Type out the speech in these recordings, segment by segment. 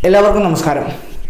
എല്ലാവർക്കും നമസ്കാരം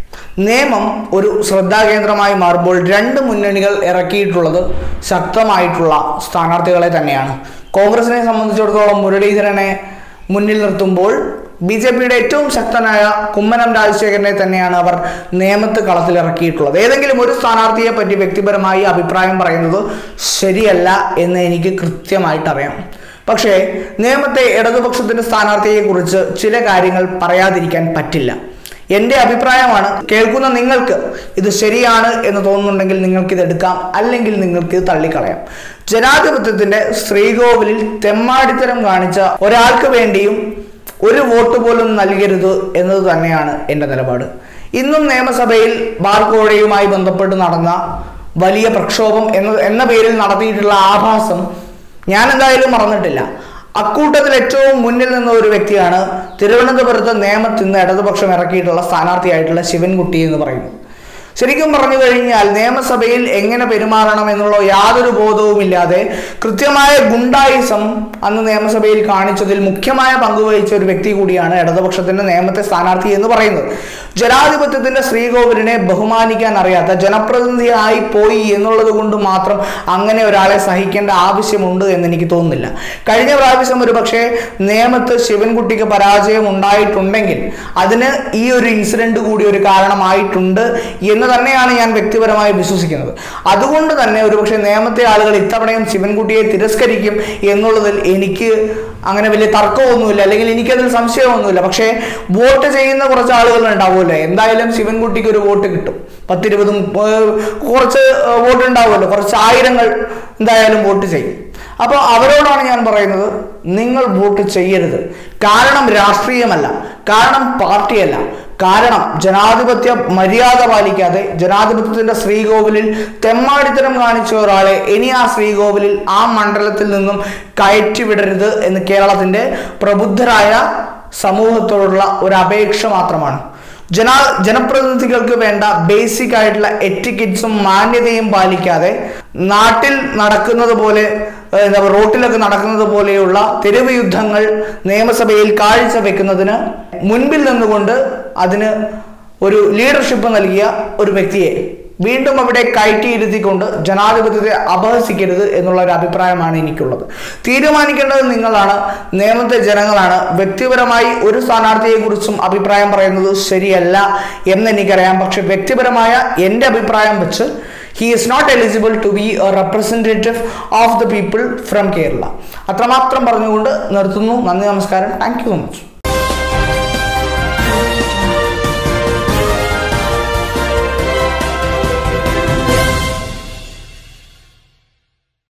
നിയമം ഒരു ശ്രദ്ധാകേന്ദ്രമായി മാറുമ്പോൾ രണ്ട് മുന്നണികൾ ഇറക്കിയിട്ടുള്ളത് ശക്തമായിട്ടുള്ള സ്ഥാനാർത്ഥികളെ തന്നെയാണ് കോൺഗ്രസിനെ സംബന്ധിച്ചിടത്തോളം മുരളീധരനെ മുന്നിൽ നിർത്തുമ്പോൾ ബി ജെ പിയുടെ ഏറ്റവും ശക്തനായ കുമ്മനം രാജശേഖരനെ തന്നെയാണ് അവർ നിയമത്ത് കളത്തിലിറക്കിയിട്ടുള്ളത് ഏതെങ്കിലും ഒരു സ്ഥാനാർത്ഥിയെ പറ്റി വ്യക്തിപരമായി അഭിപ്രായം പറയുന്നത് ശരിയല്ല എന്ന് എനിക്ക് കൃത്യമായിട്ട് അറിയാം പക്ഷേ നിയമത്തെ ഇടതുപക്ഷത്തിന്റെ സ്ഥാനാർത്ഥിയെ കുറിച്ച് ചില കാര്യങ്ങൾ പറയാതിരിക്കാൻ പറ്റില്ല എൻ്റെ അഭിപ്രായമാണ് കേൾക്കുന്ന നിങ്ങൾക്ക് ഇത് ശരിയാണ് എന്ന് തോന്നുന്നുണ്ടെങ്കിൽ നിങ്ങൾക്ക് ഇത് എടുക്കാം അല്ലെങ്കിൽ നിങ്ങൾക്ക് ഇത് തള്ളിക്കളയാം ജനാധിപത്യത്തിന്റെ ശ്രീകോവിലിൽ തെമ്മാടിത്തരം കാണിച്ച ഒരാൾക്ക് വേണ്ടിയും ഒരു വോട്ട് പോലും നൽകരുത് എന്നത് തന്നെയാണ് എൻ്റെ നിലപാട് ഇന്നും നിയമസഭയിൽ ബാർക്കോഴയുമായി ബന്ധപ്പെട്ട് നടന്ന വലിയ പ്രക്ഷോഭം എന്ന എന്ന പേരിൽ നടത്തിയിട്ടുള്ള ആഭാസം ഞാൻ എന്തായാലും മറന്നിട്ടില്ല അക്കൂട്ടത്തിൽ ഏറ്റവും മുന്നിൽ നിന്ന ഒരു വ്യക്തിയാണ് തിരുവനന്തപുരത്ത് നേമത്ത് നിന്ന് ഇടതുപക്ഷം ഇറക്കിയിട്ടുള്ള സ്ഥാനാർത്ഥിയായിട്ടുള്ള ശിവൻകുട്ടി എന്ന് പറയുന്നത് ശരിക്കും പറഞ്ഞു കഴിഞ്ഞാൽ നിയമസഭയിൽ എങ്ങനെ പെരുമാറണം എന്നുള്ള യാതൊരു ബോധവുമില്ലാതെ കൃത്യമായ ഗുണ്ടായിസം അന്ന് നിയമസഭയിൽ കാണിച്ചതിൽ മുഖ്യമായ പങ്കുവഹിച്ച ഒരു വ്യക്തി കൂടിയാണ് ഇടതുപക്ഷത്തിന്റെ നിയമത്തെ സ്ഥാനാർത്ഥി എന്ന് പറയുന്നത് ജനാധിപത്യത്തിന്റെ ശ്രീകോവിലിനെ ബഹുമാനിക്കാൻ അറിയാത്ത ജനപ്രതിനിധിയായി പോയി എന്നുള്ളത് കൊണ്ട് മാത്രം അങ്ങനെ ഒരാളെ സഹിക്കേണ്ട ആവശ്യമുണ്ട് എന്ന് എനിക്ക് തോന്നുന്നില്ല കഴിഞ്ഞ പ്രാവശ്യം ഒരു പക്ഷേ നിയമത്ത് ശിവൻകുട്ടിക്ക് പരാജയം ഉണ്ടായിട്ടുണ്ടെങ്കിൽ അതിന് ഈ ഒരു ഇൻസിഡന്റ് കൂടി ഒരു കാരണമായിട്ടുണ്ട് എന്ന് തന്നെയാണ് ഞാൻ വ്യക്തിപരമായി വിശ്വസിക്കുന്നത് അതുകൊണ്ട് തന്നെ ഒരുപക്ഷെ നിയമത്തെ ആളുകൾ ഇത്തവണയും ശിവൻകുട്ടിയെ തിരസ്കരിക്കും എന്നുള്ളതിൽ എനിക്ക് അങ്ങനെ വലിയ തർക്കമൊന്നുമില്ല അല്ലെങ്കിൽ എനിക്കതിൽ സംശയമൊന്നുമില്ല പക്ഷേ വോട്ട് ചെയ്യുന്ന കുറച്ച് ആളുകൾ ഉണ്ടാവുമല്ലോ എന്തായാലും ശിവൻകുട്ടിക്ക് ഒരു വോട്ട് കിട്ടും പത്തിരുപതും ഏർ, കുറച്ച് വോട്ട് ഉണ്ടാവുമല്ലോ കുറച്ച് ആയിരങ്ങൾ എന്തായാലും വോട്ട് ചെയ്യും അപ്പോൾ അവരോടാണ് ഞാൻ പറയുന്നത് നിങ്ങൾ വോട്ട് ചെയ്യരുത് കാരണം രാഷ്ട്രീയമല്ല കാരണം പാർട്ടിയല്ല കാരണം ജനാധിപത്യ മര്യാദ പാലിക്കാതെ ജനാധിപത്യത്തിന്റെ ശ്രീകോവിലിൽ തെമ്മാടിത്തരം കാണിച്ച ഒരാളെ ഇനി ആ ശ്രീകോവിലിൽ ആ മണ്ഡലത്തിൽ നിന്നും കയറ്റിവിടരുത് എന്ന് കേരളത്തിന്റെ പ്രബുദ്ധരായ സമൂഹത്തോടുള്ള ഒരു അപേക്ഷ മാത്രമാണ് ജന ജനപ്രതിനിധികൾക്ക് വേണ്ട ബേസിക് ആയിട്ടുള്ള എറ്റിക്കറ്റ്സും മാന്യതയും പാലിക്കാതെ നാട്ടിൽ നടക്കുന്നത് പോലെ ഏഹ്, എന്താ പറയുക, റോട്ടിലൊക്കെ നടക്കുന്നത് പോലെയുള്ള തെരുവ് യുദ്ധങ്ങൾ നിയമസഭയിൽ കാഴ്ചവെക്കുന്നതിന് മുൻപിൽ നിന്നുകൊണ്ട് അതിന് ഒരു ലീഡർഷിപ്പ് നൽകിയ ഒരു വ്യക്തിയെ വീണ്ടും അവിടെ കയറ്റിയിരുത്തിക്കൊണ്ട് ജനാധിപത്യത്തെ അപഹസിക്കരുത് എന്നുള്ള ഒരു അഭിപ്രായമാണ് എനിക്കുള്ളത് തീരുമാനിക്കേണ്ടത് നിങ്ങളാണ് നിയമത്തെ ജനങ്ങളാണ് വ്യക്തിപരമായി ഒരു സ്ഥാനാർത്ഥിയെ കുറിച്ചും അഭിപ്രായം പറയുന്നത് ശരിയല്ല എന്ന് എനിക്കറിയാം പക്ഷെ വ്യക്തിപരമായ എൻ്റെ അഭിപ്രായം വെച്ച് he is not eligible to be a representative of the people from Kerala അത്രമാത്രം പറഞ്ഞുകൊണ്ട് നിർത്തുന്നു നന്ദി നമസ്കാരം താങ്ക് യു സോ മച്ച്